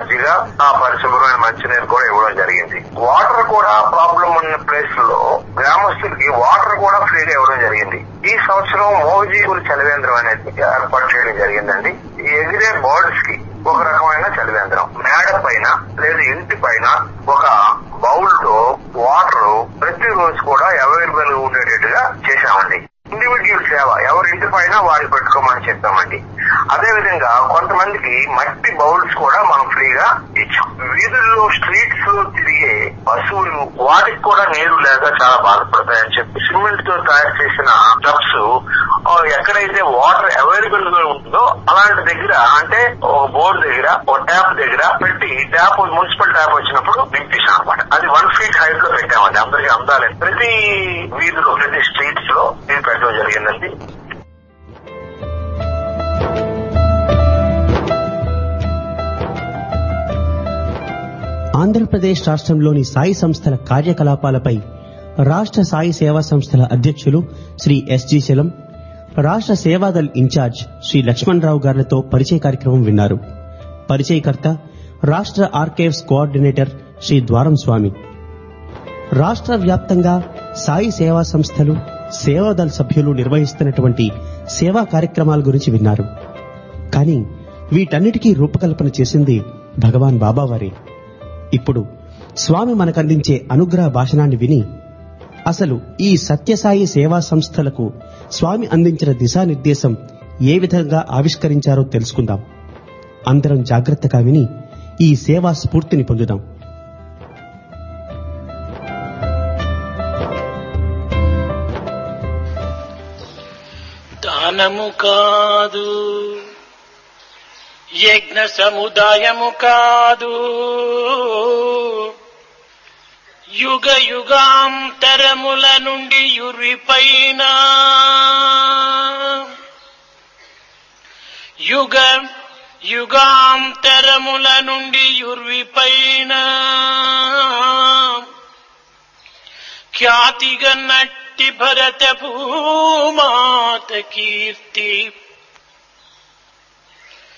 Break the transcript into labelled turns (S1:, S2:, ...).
S1: మజ్జిగ ఆ పరిశుభ్రమైన మంచినీరు కూడా ఇవ్వడం జరిగింది వాటర్ కూడా ప్రాబ్లం ఉన్న ప్లేస్ లో గ్రామస్తులకి వాటర్ కూడా ఫ్రీగా ఇవ్వడం జరిగింది ఈ సంవత్సరం మోజీగురు చలివేంద్రం అనేది ఏర్పాటు చేయడం జరిగిందండి ఈ ఎగిరే బర్డ్స్ కి ఒక రకమైన చలివేంద్రం మేడ పైన లేదా ఇంటి పైన ఒక బౌల్ లో వాటర్ ప్రతి రోజు కూడా అవైలబుల్ ఉండేటట్టుగా చేశామండి ఇండివిజువల్ సేవ ఎవరి ఇంటి పైన వారి పెట్టుకోమని చెప్పామండి అదే విధంగా కొంతమందికి మట్టి బౌల్స్ కూడా మనం ఫ్రీగా ఇచ్చాం వీధుల్లో స్ట్రీట్స్ లో తిరిగే పశువులు వాటికి కూడా నీరు లేక చాలా బాధపడతాయని చెప్పి సిమెంట్ తో తయారు చేసిన టబ్స్ ఎక్కడైతే వాటర్ అవైలబుల్ గా ఉంటుందో అలాంటి దగ్గర అంటే ఒక బోర్డు దగ్గర ఒక ట్యాప్ దగ్గర పెట్టి ట్యాప్ మున్సిపల్ ట్యాప్ వచ్చినప్పుడు నింపేసాం అనమాట అది వన్ ఫీట్ హైట్ లో పెట్టామండి అందరికి అందాలని ప్రతి వీధిలో ప్రతి స్ట్రీట్స్ లో ఇది పెట్టడం జరిగిందండి
S2: ఆంధ్రప్రదేశ్ రాష్ట్రంలోని సాయి సంస్థల కార్యకలాపాలపై రాష్ట్ర సాయి సేవా సంస్థల అధ్యక్షులు శ్రీ ఎస్జి శలం రాష్ట్ర సేవాదల్ ఇన్ఛార్జ్ శ్రీ లక్ష్మణరావు గారులతో పరిచయ కార్యక్రమం విన్నారు పరిచయకర్త రాష్ట్ర ఆర్కైవ్స్ కోఆర్డినేటర్ శ్రీ ద్వారం స్వామి రాష్ట్ర వ్యాప్తంగా సాయి సేవా సంస్థలు సేవాదల్ సభ్యులు నిర్వహిస్తున్నటువంటి సేవా కార్యక్రమాల గురించి విన్నారు కానీ వీటన్నిటికీ రూపకల్పన చేసింది భగవాన్ బాబావారే ఇప్పుడు స్వామి మనకందించే అనుగ్రహ భాషణాన్ని విని అసలు ఈ సత్యసాయి సేవా సంస్థలకు స్వామి అందించిన దిశానిర్దేశం ఏ విధంగా ఆవిష్కరించారో తెలుసుకుందాం అందరం జాగ్రత్తగా విని ఈ సేవా స్ఫూర్తిని పొందుదాం
S3: దానము కాదు యజ్ఞ సముదాయము కాదు యుగ యుగాంతరముల నుండి యురిపైన యుగ యుగాంతరముల నుండి యుర్విపైన ఖ్యాతిగా నట్టి భరత భూమాత కీర్తి